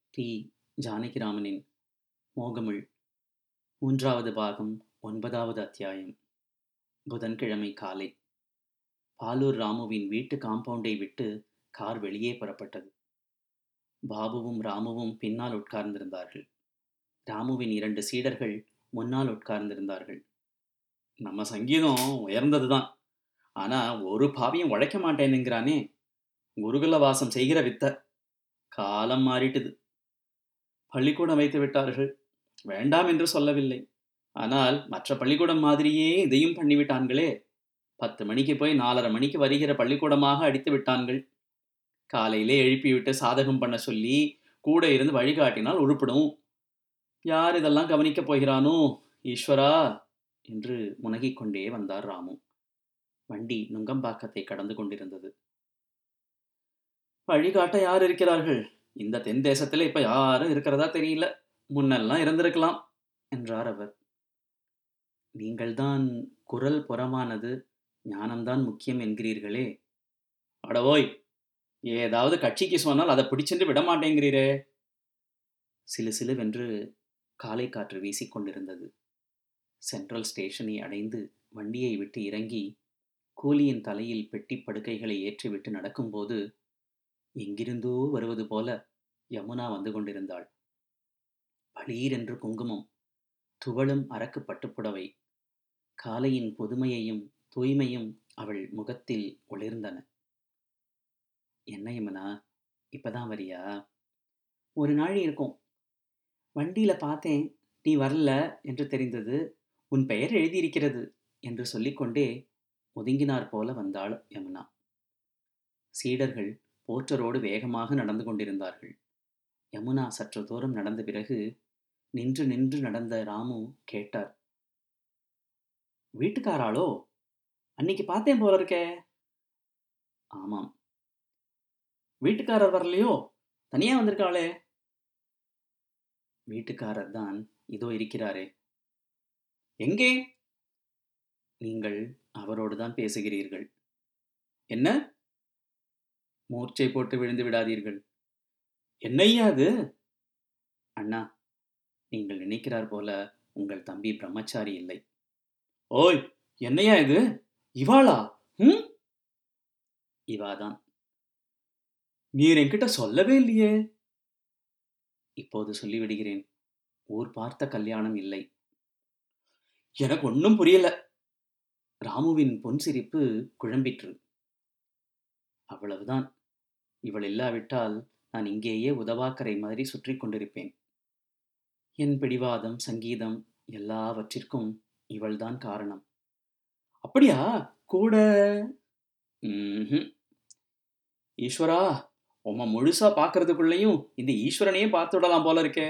D ஜானகிராமனின் மோகமுள் மூன்றாவது பாகம் ஒன்பதாவது அத்தியாயம் புதன்கிழமை காலை பாலூர் ராமுவின் வீட்டு காம்பவுண்டை விட்டு கார் வெளியே புறப்பட்டது பாபுவும் ராமுவும் பின்னால் உட்கார்ந்திருந்தார்கள் ராமுவின் இரண்டு சீடர்கள் முன்னால் உட்கார்ந்திருந்தார்கள் நம்ம சங்கீதம் உயர்ந்ததுதான் ஆனா ஒரு பாவியும் உழைக்க மாட்டேனுங்கிறானே குருகுல வாசம் செய்கிற வித்த காலம் மாறிட்டுது பள்ளிக்கூடம் வைத்து விட்டார்கள் வேண்டாம் என்று சொல்லவில்லை ஆனால் மற்ற பள்ளிக்கூடம் மாதிரியே இதையும் பண்ணிவிட்டான்களே பத்து மணிக்கு போய் நாலரை மணிக்கு வருகிற பள்ளிக்கூடமாக அடித்து விட்டான்கள் காலையிலே எழுப்பிவிட்டு சாதகம் பண்ண சொல்லி கூட இருந்து வழிகாட்டினால் உருப்பிடும் யார் இதெல்லாம் கவனிக்கப் போகிறானோ ஈஸ்வரா என்று முனகிக் கொண்டே வந்தார் ராமு வண்டி நுங்கம்பாக்கத்தை கடந்து கொண்டிருந்தது வழிகாட்ட யார் இருக்கிறார்கள் இந்த தென் தேசத்துல இப்ப யாரும் இருக்கிறதா தெரியல முன்னெல்லாம் இருந்திருக்கலாம் என்றார் அவர் நீங்கள்தான் குரல் புறமானது ஞானம்தான் முக்கியம் என்கிறீர்களே அடவோய் ஏதாவது கட்சிக்கு சொன்னால் அதை பிடிச்சென்று விட மாட்டேங்கிறீரே சிலு சிலுவென்று காலை காற்று வீசிக்கொண்டிருந்தது சென்ட்ரல் ஸ்டேஷனை அடைந்து வண்டியை விட்டு இறங்கி கூலியின் தலையில் பெட்டி படுக்கைகளை ஏற்றிவிட்டு நடக்கும்போது எங்கிருந்தோ வருவது போல யமுனா வந்து கொண்டிருந்தாள் பளீரென்று குங்குமம் துவளும் அரக்கு பட்டுப்புடவை காலையின் புதுமையையும் தூய்மையும் அவள் முகத்தில் ஒளிர்ந்தன என்ன யமுனா இப்பதான் வரியா ஒரு நாள் இருக்கும் வண்டியில பார்த்தேன் நீ வரல என்று தெரிந்தது உன் பெயர் எழுதியிருக்கிறது என்று சொல்லிக்கொண்டே ஒதுங்கினார் போல வந்தாள் யமுனா சீடர்கள் போற்றரோடு வேகமாக நடந்து கொண்டிருந்தார்கள் யமுனா சற்று தூரம் நடந்த பிறகு நின்று நின்று நடந்த ராமு கேட்டார் வீட்டுக்காராளோ அன்னைக்கு பார்த்தேன் போல இருக்கே ஆமாம் வீட்டுக்காரர் வரலையோ தனியா வந்திருக்காளே வீட்டுக்காரர் தான் இதோ இருக்கிறாரே எங்கே நீங்கள் அவரோடு தான் பேசுகிறீர்கள் என்ன மூர்ச்சை போட்டு விழுந்து விடாதீர்கள் என்னையா அது அண்ணா நீங்கள் நினைக்கிறார் போல உங்கள் தம்பி பிரம்மச்சாரி இல்லை ஓய் என்னையா இது இவாளா ம் இவாதான் நீர் என்கிட்ட சொல்லவே இல்லையே இப்போது சொல்லிவிடுகிறேன் ஊர் பார்த்த கல்யாணம் இல்லை எனக்கு ஒன்றும் புரியல ராமுவின் பொன் சிரிப்பு குழம்பிற்று அவ்வளவுதான் இவள் இல்லாவிட்டால் நான் இங்கேயே உதவாக்கரை மாதிரி சுற்றி கொண்டிருப்பேன் என் பிடிவாதம் சங்கீதம் எல்லாவற்றிற்கும் இவள்தான் காரணம் அப்படியா கூட ஈஸ்வரா உம்ம முழுசா பார்க்கறதுக்குள்ளேயும் இந்த ஈஸ்வரனையே பார்த்து விடலாம் போல இருக்கே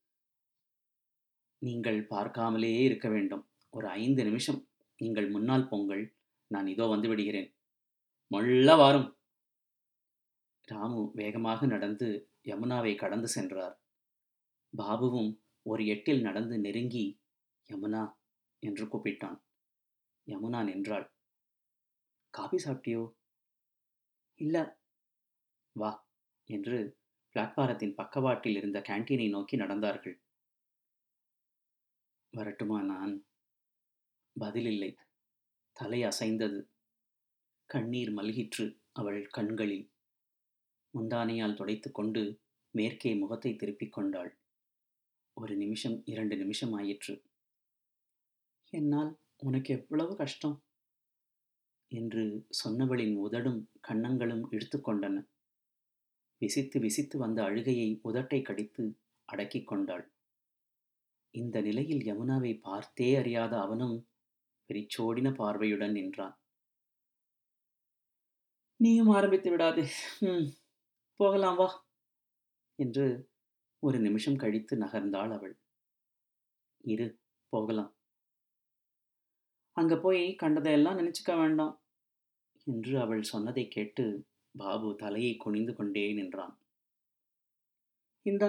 நீங்கள் பார்க்காமலேயே இருக்க வேண்டும் ஒரு ஐந்து நிமிஷம் நீங்கள் முன்னால் பொங்கல் நான் இதோ வந்து விடுகிறேன் மொள்ள வாரும் ராமு வேகமாக நடந்து யமுனாவை கடந்து சென்றார் பாபுவும் ஒரு எட்டில் நடந்து நெருங்கி யமுனா என்று கூப்பிட்டான் யமுனா நின்றாள் காபி சாப்பிட்டியோ இல்ல வா என்று பிளாட்பாரத்தின் பக்கவாட்டில் இருந்த கேன்டீனை நோக்கி நடந்தார்கள் வரட்டுமா நான் பதிலில்லை தலை அசைந்தது கண்ணீர் மல்கிற்று அவள் கண்களில் முந்தானையால் துடைத்து கொண்டு மேற்கே முகத்தை திருப்பிக் கொண்டாள் ஒரு நிமிஷம் இரண்டு நிமிஷம் ஆயிற்று என்னால் உனக்கு எவ்வளவு கஷ்டம் என்று சொன்னவளின் உதடும் கன்னங்களும் இழுத்து கொண்டன விசித்து விசித்து வந்த அழுகையை உதட்டை கடித்து அடக்கிக் கொண்டாள் இந்த நிலையில் யமுனாவை பார்த்தே அறியாத அவனும் பிரிச்சோடின பார்வையுடன் நின்றான் நீயும் ஆரம்பித்து விடாதே ம் போகலாம் வா என்று ஒரு நிமிஷம் கழித்து நகர்ந்தாள் அவள் இரு போகலாம் அங்க போய் கண்டதையெல்லாம் நினைச்சுக்க வேண்டாம் என்று அவள் சொன்னதை கேட்டு பாபு தலையை குனிந்து கொண்டே நின்றான் இந்தா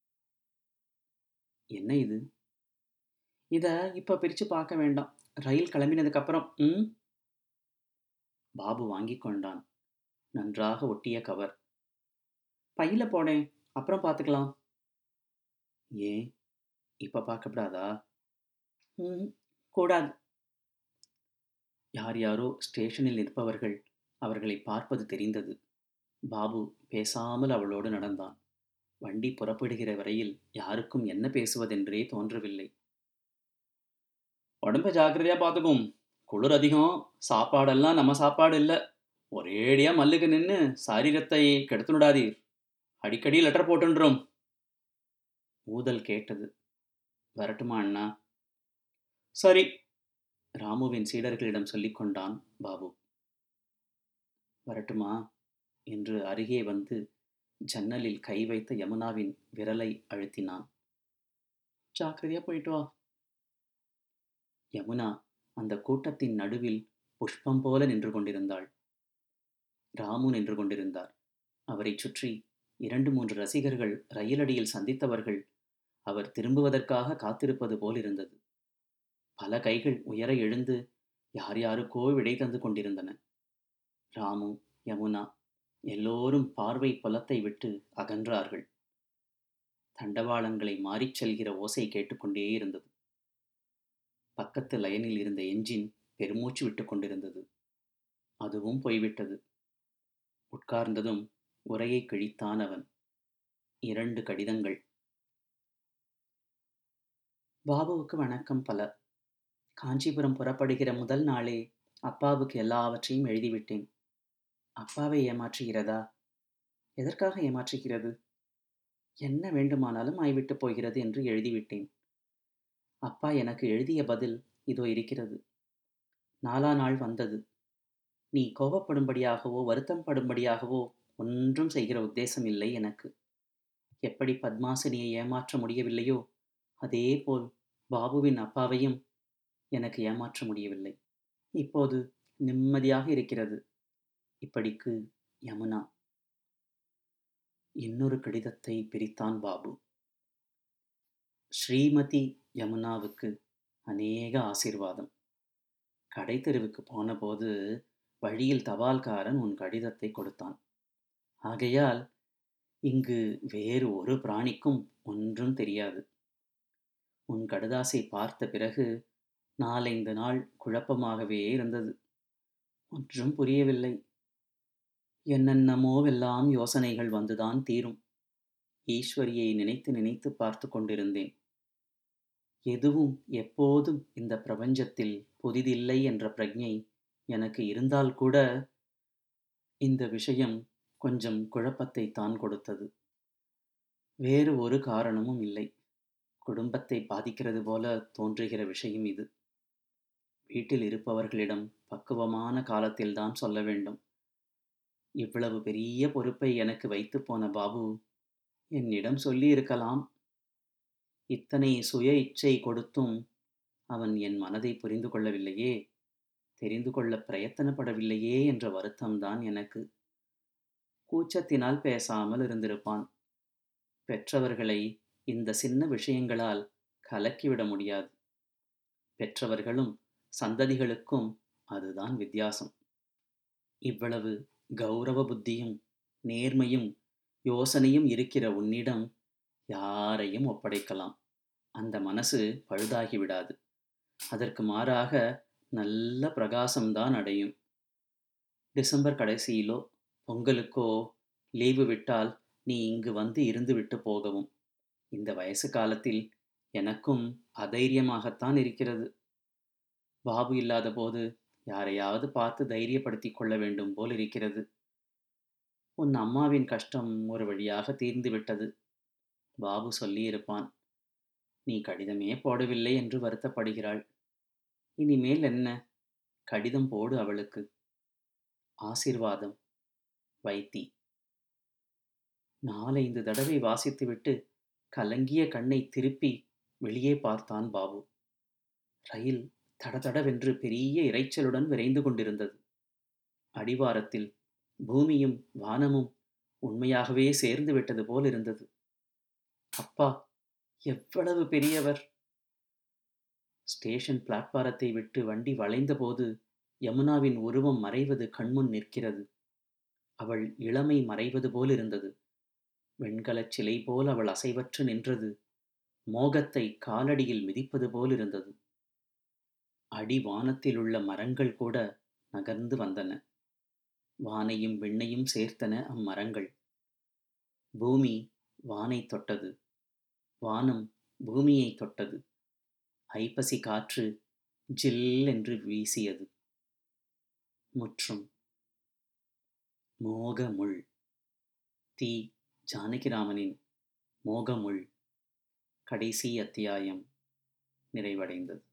என்ன இது இத இப்ப பிரிச்சு பார்க்க வேண்டாம் ரயில் கிளம்பினதுக்கு அப்புறம் ம் பாபு வாங்கி கொண்டான் நன்றாக ஒட்டிய கவர் பையில போடேன் அப்புறம் பார்த்துக்கலாம் ஏன் இப்ப பார்க்கப்படாதா ம் கூடாது யார் யாரோ ஸ்டேஷனில் நிற்பவர்கள் அவர்களை பார்ப்பது தெரிந்தது பாபு பேசாமல் அவளோடு நடந்தான் வண்டி புறப்படுகிற வரையில் யாருக்கும் என்ன பேசுவதென்றே தோன்றவில்லை உடம்ப ஜாக்கிரதையா பார்த்துக்கும் குளிர் அதிகம் சாப்பாடெல்லாம் நம்ம சாப்பாடு இல்லை ஒரேடியா மல்லுக்கு நின்று சாரீரத்தை கெடுத்துடாதீர் அடிக்கடி லெட்டர் போட்டுன்றோம் ஊதல் கேட்டது வரட்டுமா அண்ணா சரி ராமுவின் சீடர்களிடம் சொல்லிக் கொண்டான் பாபு வரட்டுமா என்று அருகே வந்து ஜன்னலில் கை வைத்த யமுனாவின் விரலை அழுத்தினான் ஜாக்கிரதையா போயிட்டு வா யமுனா அந்த கூட்டத்தின் நடுவில் புஷ்பம் போல நின்று கொண்டிருந்தாள் ராமு நின்று கொண்டிருந்தார் அவரைச் சுற்றி இரண்டு மூன்று ரசிகர்கள் ரயிலடியில் சந்தித்தவர்கள் அவர் திரும்புவதற்காக காத்திருப்பது போல் இருந்தது பல கைகள் உயர எழுந்து யார் யாருக்கோ விடை தந்து கொண்டிருந்தன ராமு யமுனா எல்லோரும் பார்வை புலத்தை விட்டு அகன்றார்கள் தண்டவாளங்களை மாறிச் செல்கிற ஓசை கேட்டுக்கொண்டே இருந்தது பக்கத்து லயனில் இருந்த என்ஜின் பெருமூச்சு விட்டு கொண்டிருந்தது அதுவும் போய்விட்டது உட்கார்ந்ததும் உரையை கிழித்தான் அவன் இரண்டு கடிதங்கள் பாபுவுக்கு வணக்கம் பல காஞ்சிபுரம் புறப்படுகிற முதல் நாளே அப்பாவுக்கு எல்லாவற்றையும் எழுதிவிட்டேன் அப்பாவை ஏமாற்றுகிறதா எதற்காக ஏமாற்றுகிறது என்ன வேண்டுமானாலும் ஆய்விட்டு போகிறது என்று எழுதிவிட்டேன் அப்பா எனக்கு எழுதிய பதில் இதோ இருக்கிறது நாலா நாள் வந்தது நீ கோபப்படும்படியாகவோ வருத்தம் படும்படியாகவோ ஒன்றும் செய்கிற உத்தேசம் இல்லை எனக்கு எப்படி பத்மாசினியை ஏமாற்ற முடியவில்லையோ அதே போல் பாபுவின் அப்பாவையும் எனக்கு ஏமாற்ற முடியவில்லை இப்போது நிம்மதியாக இருக்கிறது இப்படிக்கு யமுனா இன்னொரு கடிதத்தை பிரித்தான் பாபு ஸ்ரீமதி யமுனாவுக்கு அநேக ஆசீர்வாதம் கடை தெருவுக்கு போனபோது வழியில் தபால்காரன் உன் கடிதத்தை கொடுத்தான் ஆகையால் இங்கு வேறு ஒரு பிராணிக்கும் ஒன்றும் தெரியாது உன் கடுதாசை பார்த்த பிறகு நாலைந்து நாள் குழப்பமாகவே இருந்தது ஒன்றும் புரியவில்லை என்னென்னமோவெல்லாம் யோசனைகள் வந்துதான் தீரும் ஈஸ்வரியை நினைத்து நினைத்து பார்த்து கொண்டிருந்தேன் எதுவும் எப்போதும் இந்த பிரபஞ்சத்தில் புதிதில்லை என்ற பிரஜை எனக்கு இருந்தால் கூட இந்த விஷயம் கொஞ்சம் குழப்பத்தை தான் கொடுத்தது வேறு ஒரு காரணமும் இல்லை குடும்பத்தை பாதிக்கிறது போல தோன்றுகிற விஷயம் இது வீட்டில் இருப்பவர்களிடம் பக்குவமான காலத்தில்தான் சொல்ல வேண்டும் இவ்வளவு பெரிய பொறுப்பை எனக்கு வைத்து போன பாபு என்னிடம் சொல்லியிருக்கலாம் இத்தனை சுய இச்சை கொடுத்தும் அவன் என் மனதை புரிந்து கொள்ளவில்லையே தெரிந்து கொள்ள பிரயத்தனப்படவில்லையே என்ற வருத்தம்தான் எனக்கு கூச்சத்தினால் பேசாமல் இருந்திருப்பான் பெற்றவர்களை இந்த சின்ன விஷயங்களால் கலக்கிவிட முடியாது பெற்றவர்களும் சந்ததிகளுக்கும் அதுதான் வித்தியாசம் இவ்வளவு கௌரவ புத்தியும் நேர்மையும் யோசனையும் இருக்கிற உன்னிடம் யாரையும் ஒப்படைக்கலாம் அந்த மனசு பழுதாகி விடாது அதற்கு மாறாக நல்ல பிரகாசம்தான் அடையும் டிசம்பர் கடைசியிலோ பொங்கலுக்கோ லீவு விட்டால் நீ இங்கு வந்து இருந்து விட்டு போகவும் இந்த வயசு காலத்தில் எனக்கும் அதைரியமாகத்தான் இருக்கிறது பாபு இல்லாத போது யாரையாவது பார்த்து தைரியப்படுத்தி கொள்ள வேண்டும் போல் இருக்கிறது உன் அம்மாவின் கஷ்டம் ஒரு வழியாக தீர்ந்து விட்டது பாபு சொல்லியிருப்பான் நீ கடிதமே போடவில்லை என்று வருத்தப்படுகிறாள் இனிமேல் என்ன கடிதம் போடு அவளுக்கு ஆசிர்வாதம் வைத்தி நாலைந்து தடவை வாசித்துவிட்டு கலங்கிய கண்ணை திருப்பி வெளியே பார்த்தான் பாபு ரயில் தடதடவென்று பெரிய இரைச்சலுடன் விரைந்து கொண்டிருந்தது அடிவாரத்தில் பூமியும் வானமும் உண்மையாகவே சேர்ந்து விட்டது போல் இருந்தது அப்பா எவ்வளவு பெரியவர் ஸ்டேஷன் பிளாட்பாரத்தை விட்டு வண்டி வளைந்தபோது யமுனாவின் உருவம் மறைவது கண்முன் நிற்கிறது அவள் இளமை மறைவது போல் இருந்தது வெண்கலச் சிலை போல் அவள் அசைவற்று நின்றது மோகத்தை காலடியில் மிதிப்பது போல் இருந்தது அடி வானத்தில் உள்ள மரங்கள் கூட நகர்ந்து வந்தன வானையும் விண்ணையும் சேர்த்தன அம்மரங்கள் பூமி வானை தொட்டது வானம் பூமியை தொட்டது ஐப்பசி காற்று ஜில் என்று வீசியது முற்றும் மோகமுள் தி ஜானகிராமனின் மோகமுள் கடைசி அத்தியாயம் நிறைவடைந்தது